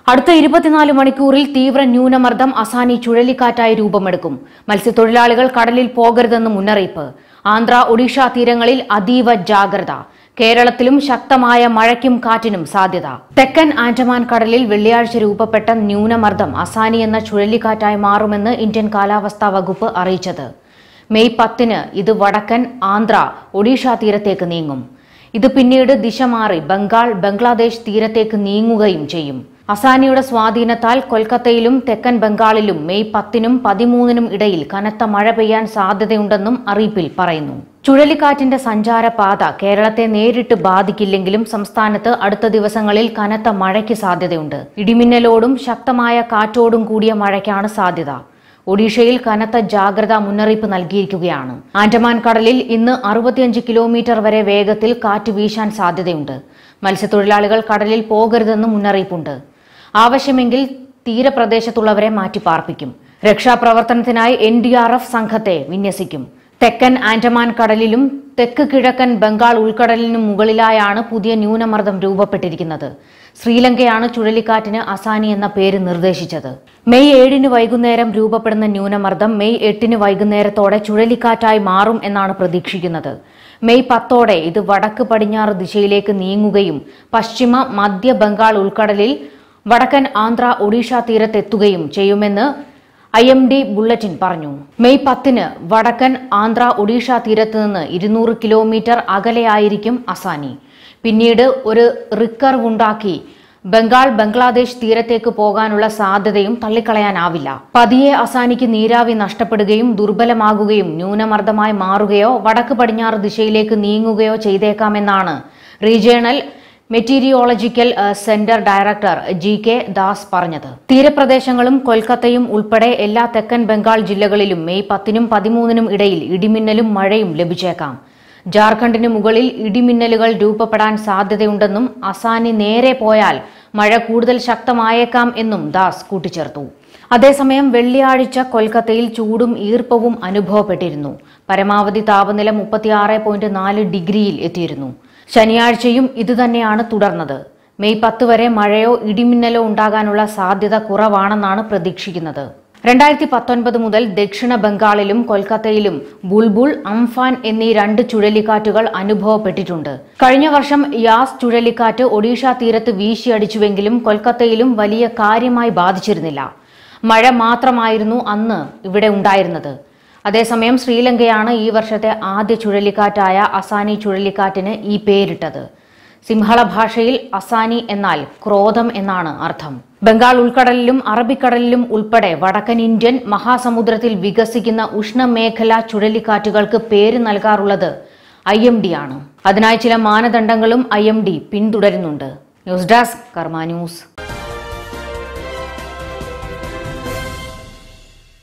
അടുത്ത ഇരുപത്തിനാല് മണിക്കൂറിൽ തീവ്ര ന്യൂനമർദ്ദം അസാനി ചുഴലിക്കാറ്റായി രൂപമെടുക്കും മത്സ്യത്തൊഴിലാളികൾ കടലിൽ പോകരുതെന്ന് മുന്നറിയിപ്പ് ആന്ധ്ര ഒഡീഷ തീരങ്ങളിൽ അതീവ ജാഗ്രത കേരളത്തിലും ശക്തമായ മഴയ്ക്കും കാറ്റിനും സാധ്യത തെക്കൻ ആൻഡമാൻ കടലിൽ വെള്ളിയാഴ്ച രൂപപ്പെട്ട ന്യൂനമർദ്ദം അസാനി എന്ന ചുഴലിക്കാറ്റായി മാറുമെന്ന് ഇന്ത്യൻ കാലാവസ്ഥാ വകുപ്പ് അറിയിച്ചത് മെയ് പത്തിന് ഇത് വടക്കൻ ആന്ധ്ര ഒഡീഷ തീരത്തേക്ക് നീങ്ങും ഇത് പിന്നീട് ദിശ മാറി ബംഗാൾ ബംഗ്ലാദേശ് തീരത്തേക്ക് നീങ്ങുകയും ചെയ്യും അസാനിയുടെ സ്വാധീനത്താൽ കൊൽക്കത്തയിലും തെക്കൻ ബംഗാളിലും മെയ് പത്തിനും പതിമൂന്നിനും ഇടയിൽ കനത്ത മഴ പെയ്യാൻ സാധ്യതയുണ്ടെന്നും അറിയിപ്പിൽ പറയുന്നു ചുഴലിക്കാറ്റിന്റെ സഞ്ചാരപാത കേരളത്തെ നേരിട്ട് ബാധിക്കില്ലെങ്കിലും സംസ്ഥാനത്ത് അടുത്ത ദിവസങ്ങളിൽ കനത്ത മഴയ്ക്ക് സാധ്യതയുണ്ട് ഇടിമിന്നലോടും ശക്തമായ കാറ്റോടും കൂടിയ മഴയ്ക്കാണ് സാധ്യത ഒഡീഷയിൽ കനത്ത ജാഗ്രതാ മുന്നറിയിപ്പ് നൽകിയിരിക്കുകയാണ് ആൻഡമാൻ കടലിൽ ഇന്ന് അറുപത്തിയഞ്ച് കിലോമീറ്റർ വരെ വേഗത്തിൽ കാറ്റ് വീശാൻ സാധ്യതയുണ്ട് മത്സ്യത്തൊഴിലാളികൾ കടലിൽ പോകരുതെന്ന് മുന്നറിയിപ്പുണ്ട് ആവശ്യമെങ്കിൽ തീരപ്രദേശത്തുള്ളവരെ മാറ്റിപ്പാർപ്പിക്കും രക്ഷാപ്രവർത്തനത്തിനായി എൻ ഡി ആർ എഫ് സംഘത്തെ വിന്യസിക്കും തെക്കൻ ആൻഡമാൻ കടലിലും തെക്ക് കിഴക്കൻ ബംഗാൾ ഉൾക്കടലിനും മുകളിലായാണ് പുതിയ ന്യൂനമർദ്ദം രൂപപ്പെട്ടിരിക്കുന്നത് ശ്രീലങ്കയാണ് ചുഴലിക്കാറ്റിന് അസാനി എന്ന പേര് നിർദ്ദേശിച്ചത് മെയ് ഏഴിന് വൈകുന്നേരം രൂപപ്പെടുന്ന ന്യൂനമർദ്ദം മെയ് എട്ടിന് വൈകുന്നേരത്തോടെ ചുഴലിക്കാറ്റായി മാറും എന്നാണ് പ്രതീക്ഷിക്കുന്നത് മെയ് പത്തോടെ ഇത് വടക്ക് പടിഞ്ഞാറ് ദിശയിലേക്ക് നീങ്ങുകയും പശ്ചിമ മധ്യ ബംഗാൾ ഉൾക്കടലിൽ വടക്കൻ ആന്ധ്ര ഒഡീഷ തീരത്തെത്തുകയും ചെയ്യുമെന്ന് ഐ എം ഡി ബുള്ളറ്റിൻ പറഞ്ഞു മെയ് പത്തിന് വടക്കൻ ആന്ധ്ര ഒഡീഷ തീരത്ത് നിന്ന് ഇരുന്നൂറ് കിലോമീറ്റർ അകലെയായിരിക്കും അസാനി പിന്നീട് ഒരു റിക്കർവ് ഉണ്ടാക്കി ബംഗാൾ ബംഗ്ലാദേശ് തീരത്തേക്ക് പോകാനുള്ള സാധ്യതയും തള്ളിക്കളയാനാവില്ല പതിയെ അസാനിക്ക് നീരാവി നഷ്ടപ്പെടുകയും ദുർബലമാകുകയും ന്യൂനമർദ്ദമായി മാറുകയോ വടക്ക് പടിഞ്ഞാറ് ദിശയിലേക്ക് നീങ്ങുകയോ ചെയ്തേക്കാമെന്നാണ് regional meteorological uh, centre director G K Das പറഞ്ഞത് തീരപ്രദേശങ്ങളും കൊൽക്കത്തയും ഉൾപ്പെടെ എല്ലാ തെക്കൻ ബംഗാൾ ജില്ലകളിലും മെയ് പത്തിനും പതിമൂന്നിനും ഇടയിൽ ഇടിമിന്നലും മഴയും ലഭിച്ചേക്കാം ജാർഖണ്ഡിന് മുകളിൽ ഇടിമിന്നലുകൾ രൂപപ്പെടാൻ സാധ്യതയുണ്ടെന്നും അസാനി നേരെ പോയാൽ മഴ കൂടുതൽ ശക്തമായേക്കാം എന്നും ദാസ് കൂട്ടിച്ചേർത്തു അതേസമയം വെള്ളിയാഴ്ച കൊൽക്കത്തയിൽ ചൂടും ഈർപ്പവും അനുഭവപ്പെട്ടിരുന്നു പരമാവധി താപനില മുപ്പത്തിയാറ് പോയിന്റ് നാല് ഡിഗ്രിയിൽ എത്തിയിരുന്നു ശനിയാഴ്ചയും ഇതുതന്നെയാണ് തുടർന്നത് മെയ് പത്ത് വരെ മഴയോ ഇടിമിന്നലോ ഉണ്ടാകാനുള്ള സാധ്യത കുറവാണെന്നാണ് പ്രതീക്ഷിക്കുന്നത് രണ്ടായിരത്തി പത്തൊൻപത് മുതൽ ദക്ഷിണ ബംഗാളിലും കൊൽക്കത്തയിലും ബുൾബുൾ അംഫാൻ എന്നീ രണ്ട് ചുഴലിക്കാറ്റുകൾ അനുഭവപ്പെട്ടിട്ടുണ്ട് കഴിഞ്ഞ വർഷം യാസ് ചുഴലിക്കാറ്റ് ഒഡീഷ തീരത്ത് വീശിയടിച്ചുവെങ്കിലും കൊൽക്കത്തയിലും വലിയ കാര്യമായി ബാധിച്ചിരുന്നില്ല മഴ മാത്രമായിരുന്നു അന്ന് ഇവിടെ ഉണ്ടായിരുന്നത് അതേസമയം ശ്രീലങ്കയാണ് ഈ വർഷത്തെ ആദ്യ ചുഴലിക്കാറ്റായ അസാനി ചുഴലിക്കാറ്റിന് ഈ പേരിട്ടത് സിംഹള ഭാഷയിൽ അസാനി എന്നാൽ ക്രോധം എന്നാണ് അർത്ഥം ബംഗാൾ ഉൾക്കടലിലും അറബിക്കടലിലും ഉൾപ്പെടെ വടക്കൻ ഇന്ത്യൻ മഹാസമുദ്രത്തിൽ വികസിക്കുന്ന ഉഷ്ണമേഖലാ ചുഴലിക്കാറ്റുകൾക്ക് പേര് നൽകാറുള്ളത് ഐ എം ഡി ആണ് അതിനായി ചില മാനദണ്ഡങ്ങളും ഐ എം ഡി പിന്തുടരുന്നുണ്ട് ന്യൂസ് ഡെസ്ക് കർമ്മ ന്യൂസ്